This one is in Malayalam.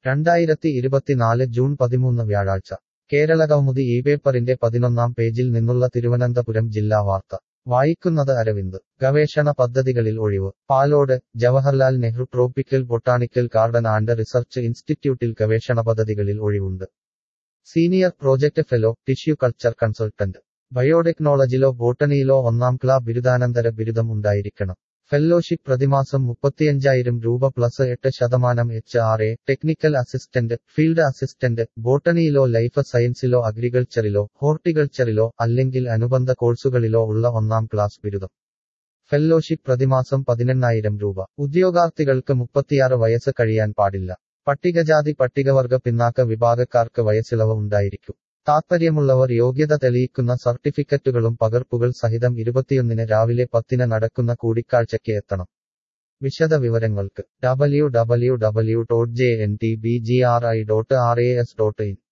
രണ്ടായിരത്തി ഇരുപത്തിനാല് ജൂൺ പതിമൂന്ന് വ്യാഴാഴ്ച കേരളകൗമുദി ഈ പേപ്പറിന്റെ പതിനൊന്നാം പേജിൽ നിന്നുള്ള തിരുവനന്തപുരം ജില്ലാ വാർത്ത വായിക്കുന്നത് അരവിന്ദ് ഗവേഷണ പദ്ധതികളിൽ ഒഴിവ് Palode Jawaharlal Nehru tropical botanical garden and research ഇൻസ്റ്റിറ്റ്യൂട്ടിൽ ഗവേഷണ പദ്ധതികളിൽ ഒഴിവുണ്ട് senior project fellow tissue culture consultant ബയോടെക്നോളജിയിലോ ബോട്ടണിയിലോ ഒന്നാം ക്ലാ ബിരുദാനന്തര ബിരുദം ഉണ്ടായിരിക്കണം ഫെല്ലോഷിപ്പ് പ്രതിമാസം മുപ്പത്തിയഞ്ചായിരം രൂപ പ്ലസ് എട്ട് ശതമാനം H R A technical assistant field assistant ബോട്ടണിയിലോ ലൈഫ് സയൻസിലോ അഗ്രികൾച്ചറിലോ ഹോർട്ടിക്കൾച്ചറിലോ അല്ലെങ്കിൽ അനുബന്ധ കോഴ്സുകളിലോ ഉള്ള ഒന്നാം ക്ലാസ് ബിരുദം ഫെല്ലോഷിപ്പ് പ്രതിമാസം പതിനെണ്ണായിരം രൂപ ഉദ്യോഗാർത്ഥികൾക്ക് മുപ്പത്തിയാറ് വയസ്സ് കഴിയാൻ പാടില്ല പട്ടികജാതി പട്ടികവർഗ പിന്നാക്ക വിഭാഗക്കാർക്ക് വയസ്സിളവ് ഉണ്ടായിരിക്കും താത്പര്യമുള്ളവർ യോഗ്യത തെളിയിക്കുന്ന സർട്ടിഫിക്കറ്റുകളും പകർപ്പുകൾ സഹിതം ഇരുപത്തിയൊന്നിന് രാവിലെ പത്തിന് നടക്കുന്ന കൂടിക്കാഴ്ചയ്ക്ക് എത്തണം വിശദ വിവരങ്ങൾക്ക് W W W dot J N T B G R I dot R E S dot in